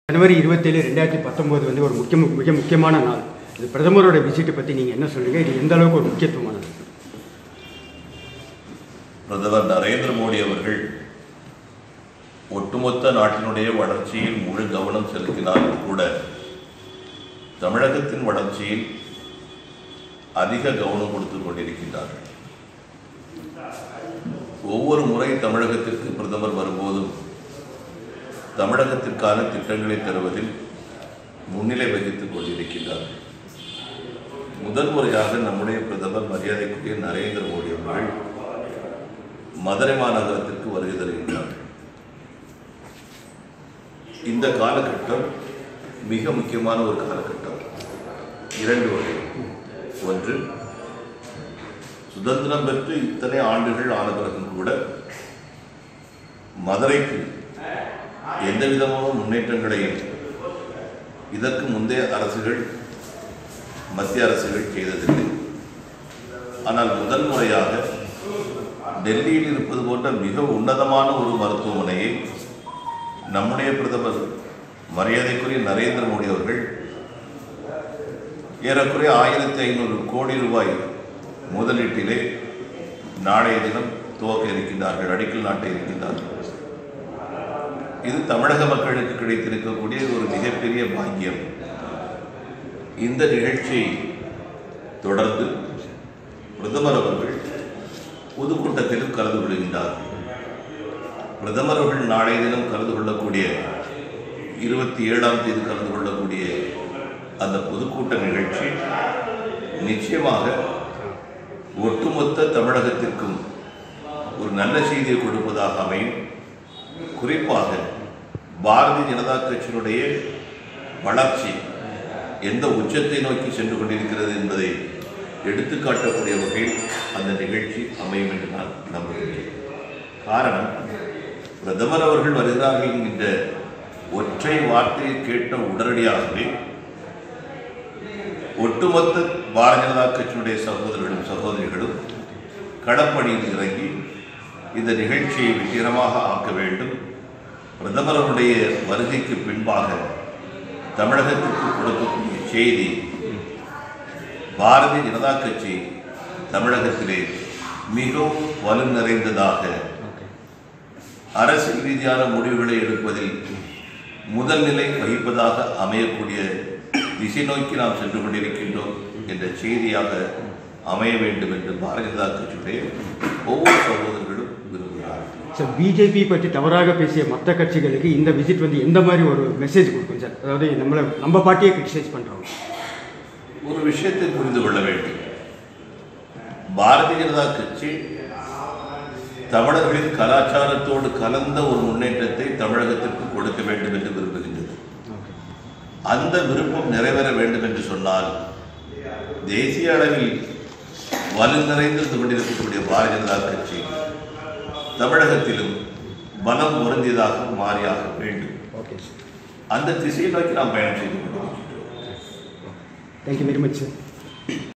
ஜனவரி இருபத்தேழு ரெண்டாயிரத்தி பத்தொம்போது வந்து ஒரு முக்கிய மிக முக்கியமான நாள் இது பிரதமரோட விசிட்டை பற்றி நீங்கள் என்ன சொல்றீங்க இது எந்த அளவுக்கு ஒரு முக்கியத்துவமானது பிரதமர் நரேந்திர மோடி அவர்கள் ஒட்டுமொத்த நாட்டினுடைய வளர்ச்சியில் முழு கவனம் செலுத்தினாலும் கூட தமிழகத்தின் வளர்ச்சியில் அதிக கவனம் கொடுத்து கொண்டிருக்கின்றார்கள் ஒவ்வொரு முறை தமிழகத்திற்கு பிரதமர் வரும்போதும் தமிழகத்திற்கான திட்டங்களை தருவதில் முன்னிலை வகித்துக் கொண்டிருக்கின்றார்கள் முதல் முறையாக நம்முடைய பிரதமர் மரியாதைக்குரிய நரேந்திர மோடி அவர்கள் மதுரை மாநகரத்திற்கு வருகை தருகின்றார் இந்த காலகட்டம் மிக முக்கியமான ஒரு காலகட்டம் இரண்டு வகை ஒன்று சுதந்திரம் பெற்று இத்தனை ஆண்டுகள் ஆன பிறகும் கூட மதுரைக்கு எந்த விதமான முன்னேற்றங்களையும் இதற்கு முந்தைய அரசுகள் மத்திய அரசுகள் செய்ததில்லை ஆனால் முதல் முறையாக டெல்லியில் இருப்பது போன்ற மிக உன்னதமான ஒரு மருத்துவமனையை நம்முடைய பிரதமர் மரியாதைக்குரிய நரேந்திர மோடி அவர்கள் ஏறக்குறைய ஆயிரத்தி ஐநூறு கோடி ரூபாய் முதலீட்டிலே நாளைய தினம் துவக்க இருக்கின்றார்கள் அடிக்கல் நாட்ட இருக்கின்றார்கள் இது தமிழக மக்களுக்கு கிடைத்திருக்கக்கூடிய ஒரு மிகப்பெரிய பாக்கியம் இந்த நிகழ்ச்சியை தொடர்ந்து பிரதமர் அவர்கள் பொதுக்கூட்டத்திலும் கலந்து கொள்கின்றார் பிரதமர் அவர்கள் நாளைய தினம் கலந்து கொள்ளக்கூடிய இருபத்தி ஏழாம் தேதி கலந்து கொள்ளக்கூடிய அந்த பொதுக்கூட்ட நிகழ்ச்சி நிச்சயமாக ஒட்டுமொத்த தமிழகத்திற்கும் ஒரு நல்ல செய்தியை கொடுப்பதாக அமையும் குறிப்பாக பாரதிய ஜனதா கட்சியினுடைய வளர்ச்சி எந்த உச்சத்தை நோக்கி சென்று கொண்டிருக்கிறது என்பதை எடுத்துக்காட்டக்கூடிய வகையில் அந்த நிகழ்ச்சி அமையும் என்று நான் நம்புகிறேன் காரணம் பிரதமர் அவர்கள் வருகிறார்கள் என்கின்ற ஒற்றை வார்த்தையை கேட்ட உடனடியாகவே ஒட்டுமொத்த பாரதிய ஜனதா கட்சியினுடைய சகோதரர்களும் சகோதரிகளும் களப்பணியில் இறங்கி இந்த நிகழ்ச்சியை வெற்றிகரமாக ஆக்க வேண்டும் பிரதமர் அவருடைய வருகைக்கு பின்பாக தமிழகத்திற்கு கொடுக்கக்கூடிய செய்தி பாரதிய ஜனதா கட்சி தமிழகத்திலே மிகவும் வலு நிறைந்ததாக அரசியல் ரீதியான முடிவுகளை எடுப்பதில் முதல் நிலை வகிப்பதாக அமையக்கூடிய திசை நோக்கி நாம் சென்று கொண்டிருக்கின்றோம் என்ற செய்தியாக அமைய வேண்டும் என்று பாரதிய ஜனதா கட்சியுடைய ஒவ்வொரு சகோதரர்களும் விரும்புகிறார்கள் சார் பிஜேபி பற்றி தவறாக பேசிய மற்ற கட்சிகளுக்கு இந்த விசிட் வந்து எந்த மாதிரி ஒரு மெசேஜ் கொடுக்கும் சார் அதாவது நம்மளை நம்ம பார்ட்டியை கிரிட்டிசைஸ் பண்ணுறோம் ஒரு விஷயத்தை புரிந்து கொள்ள வேண்டும் பாரதிய ஜனதா கட்சி தமிழர்களின் கலாச்சாரத்தோடு கலந்த ஒரு முன்னேற்றத்தை தமிழகத்திற்கு கொடுக்க வேண்டும் என்று விரும்புகின்றது அந்த விருப்பம் நிறைவேற வேண்டும் என்று சொன்னால் தேசிய அளவில் வலு நிறைந்திருந்து கொண்டிருக்கக்கூடிய பாரதிய ஜனதா கட்சி தமிழகத்திலும் பலம் பொருந்தியதாக மாறியாக வேண்டும் ஓகே சார் அந்த திசையை நோக்கி நாம் பயணம் செய்து கொண்டிருக்கின்றோம் தேங்க்யூ வெரி மச் சார்